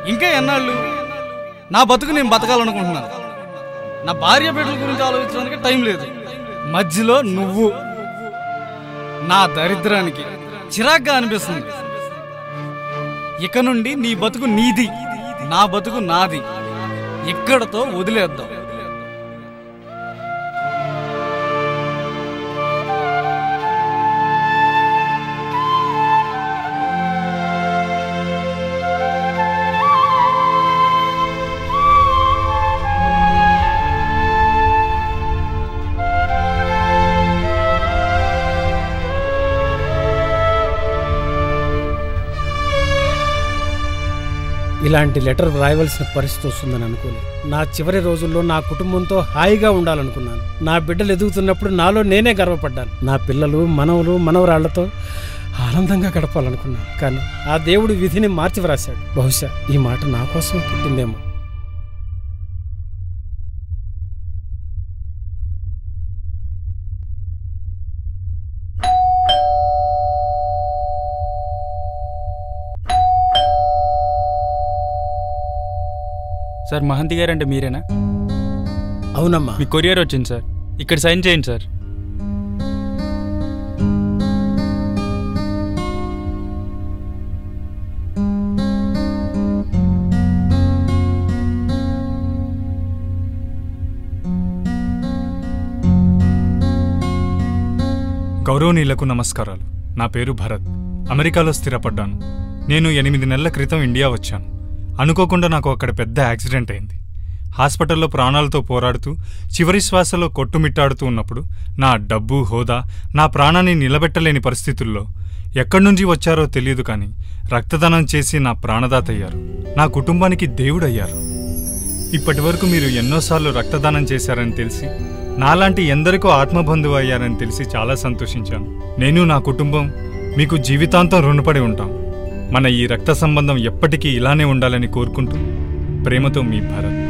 ఇంకా ఎన్నాళ్ళు నా బతుకు నేను బతకాలనుకుంటున్నాను నా భార్య బిడ్డల గురించి ఆలోచించడానికి టైం లేదు మధ్యలో నువ్వు నా దరిద్రానికి చిరాగ్గా అనిపిస్తుంది ఇక నుండి నీ బతుకు నీది నా బతుకు నాది ఇక్కడతో వదిలేద్దాం ఇలాంటి లెటర్ వ్రాయవలసిన పరిస్థితి వస్తుందని అనుకోలేదు నా చివరి రోజుల్లో నా కుటుంబంతో హాయిగా ఉండాలనుకున్నాను నా బిడ్డలు ఎదుగుతున్నప్పుడు నాలో నేనే గర్వపడ్డాను నా పిల్లలు మనవలు మనవరాళ్లతో ఆనందంగా గడపాలనుకున్నాను కానీ ఆ దేవుడు విధిని మార్చి వ్రాశాడు బహుశా ఈ మాట నా కోసమే పుట్టిందేమో సార్ మహంతి గారు అంటే మీరేనా అవునమ్మా మీ కొరియర్ వచ్చింది సార్ ఇక్కడ సైన్ చేయండి సార్ గౌరవనీయులకు నమస్కారాలు నా పేరు భరత్ అమెరికాలో స్థిరపడ్డాను నేను ఎనిమిది నెలల క్రితం ఇండియా వచ్చాను అనుకోకుండా నాకు అక్కడ పెద్ద యాక్సిడెంట్ అయింది హాస్పిటల్లో ప్రాణాలతో పోరాడుతూ చివరి శ్వాసలో కొట్టుమిట్టాడుతూ ఉన్నప్పుడు నా డబ్బు హోదా నా ప్రాణాన్ని నిలబెట్టలేని పరిస్థితుల్లో ఎక్కడి నుంచి వచ్చారో తెలియదు కానీ రక్తదానం చేసి నా ప్రాణదాత అయ్యారు నా కుటుంబానికి దేవుడయ్యారు ఇప్పటి వరకు మీరు ఎన్నోసార్లు రక్తదానం చేశారని తెలిసి నాలాంటి ఎందరికో ఆత్మబంధువు అయ్యారని తెలిసి చాలా సంతోషించాను నేను నా కుటుంబం మీకు జీవితాంతం రుణపడి ఉంటాం మన ఈ రక్త సంబంధం ఎప్పటికీ ఇలానే ఉండాలని కోరుకుంటూ ప్రేమతో మీ భరత్